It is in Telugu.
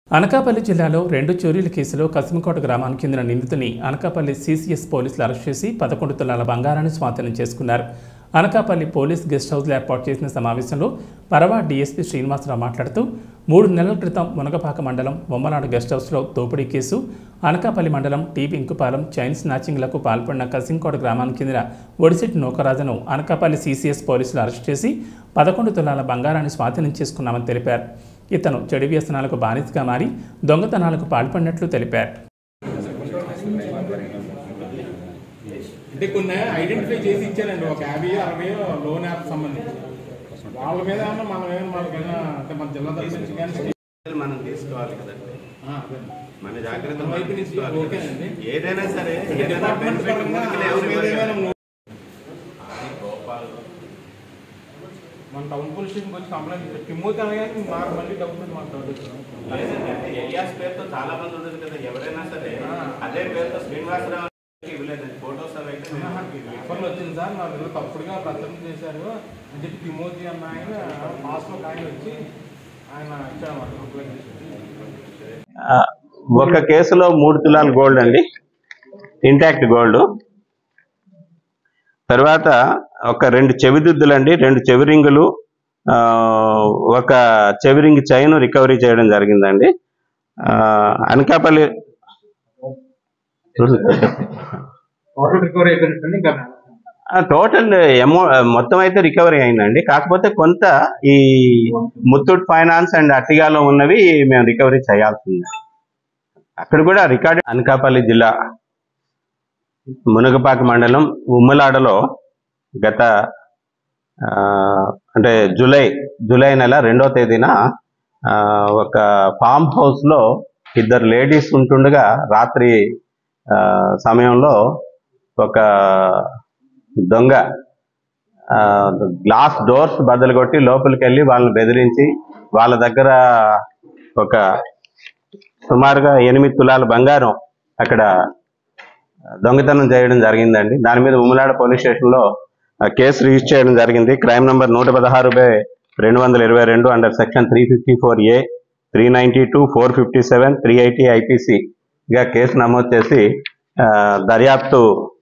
అనకాపల్లి జిల్లాలో రెండు చోరీల కేసులో కసిమకోట గ్రామానికి చెందిన నిందితుని అనకాపల్లి సీసీఎస్ పోలీసులు అరెస్ట్ చేసి పదకొండు తులాల బంగారాన్ని స్వాధీనం చేసుకున్నారు అనకాపల్లి పోలీస్ గెస్ట్ హౌస్లో ఏర్పాటు చేసిన సమావేశంలో పరవా డీఎస్పీ శ్రీనివాసరావు మాట్లాడుతూ మూడు నెలల క్రితం మునగపాక మండలం బొమ్మలాడు గెస్ట్ హౌస్లో దోపిడీ కేసు అనకాపల్లి మండలం టీ ఇంకుపాలెం చైన్ స్నాచింగ్లకు పాల్పడిన కసింకోట గ్రామానికి చెందిన ఒడిశెట్టి నూకరాజును అనకాపల్లి సీసీఎస్ పోలీసులు అరెస్ట్ చేసి పదకొండు తులాల బంగారాన్ని స్వాధీనం చేసుకున్నామని తెలిపారు ఇతను చెడు వ్యసనాలకు బానిసగా మారి దొంగతనాలకు పాల్పడినట్లు తెలిపారు అంటే కొన్ని ఐడెంటిఫై చేసి ఇచ్చారండి ఒక యాభై అరవై లోన్ యాప్ సంబంధించి వాళ్ళ మీద ఏమన్నా మనం ఏమైనా మనకైనా అంటే మన జిల్లా తరఫు నుంచి కానీ జాగ్రత్తలు మనం తీసుకోవాలి కదండి ఆ, అదే. మన జాగ్రత్తలు మన మనం వైపు నుంచి తీసుకోవాలి ఓకేనండి. ఏదైనా సరే అంటే ఏదైనా డిపార్ట్మెంట్ benefit పరంగా ముందుకు ఎవరి ఎవరు మీద ఇవ్వరు ఏమైనా కదా. మూ- అది గోపాల్ మన టౌన్ పోలీస్ స్టేషన్ వచ్చి కంప్లైంట్ ఇచ్చారు తిమ్మూతి అనగానే మాకు మళ్ళీ డబ్బులు మాట్లాడుతున్నాం లేదండి, అంటే ఎలియాస్ పేరుతో చాలా మంది ఉండదు కదా ఎవరైనా సరే ఆ. అదే పేరుతో శ్రీనివాసరావు అని ఇవ్వలేదండి ఫోటోస్ అవి అయితే నేను పేపర్లు వచ్చింది సార్ నా దగ్గర తప్పుడుగా ప్రచారం చేశారు అని చెప్పి తిమోతి అన్న ఆయన పాస్లో ఆయన వచ్చి ఆయన ఇచ్చాడు కంప్లైంట్ ఆ, ఒక కేసులో మూడు తులాల గోల్డ్ అండి ఇంటాక్ట్ గోల్డ్ తర్వాత ఒక రెండు చెవిదిద్దులు అండి రెండు చెవిరింగులు ఆ, ఒక చెవిరింగ్ చైన్ రికవరీ చేయడం జరిగిందండి ఆ, అనకాపల్లి టోటల్ రికవరీ అయిపోయినట్టు ఇంకా టోటల్ అమౌ మొత్తం అయితే రికవరీ అయిందండి కాకపోతే కొంత ఈ ముత్తూట్ ఫైనాన్స్ అండ్ అట్టిగాలో ఉన్నవి మేము రికవరీ చేయాల్సింది అక్కడ కూడా రికార్డు అనకాపల్లి జిల్లా మునగపాక మండలం ఉమ్మలాడలో గత ఆ, అంటే జూలై జూలై నెల రెండో తేదీన ఆ, ఒక ఫామ్ హౌస్లో ఇద్దరు లేడీస్ ఉంటుండగా రాత్రి ఆ, సమయంలో ఒక దొంగ ఆ, గ్లాస్ డోర్స్ బద్దలు కొట్టి లోపలికి వెళ్ళి వాళ్ళని బెదిరించి వాళ్ళ దగ్గర ఒక సుమారుగా ఎనిమిది తులాల బంగారం అక్కడ దొంగతనం చేయడం జరిగిందండి దాని మీద ఉమ్మలాడ పోలీస్ స్టేషన్లో ఆ, కేసు రిజిస్టర్ చేయడం జరిగింది క్రైమ్ నంబర్ నూట పదహారు బై రెండు వందల ఇరవై రెండు under section three fifty four A three ninety two four fifty seven three eighty ఐపీసీగా కేసు నమోదు చేసి ఆ, దర్యాప్తు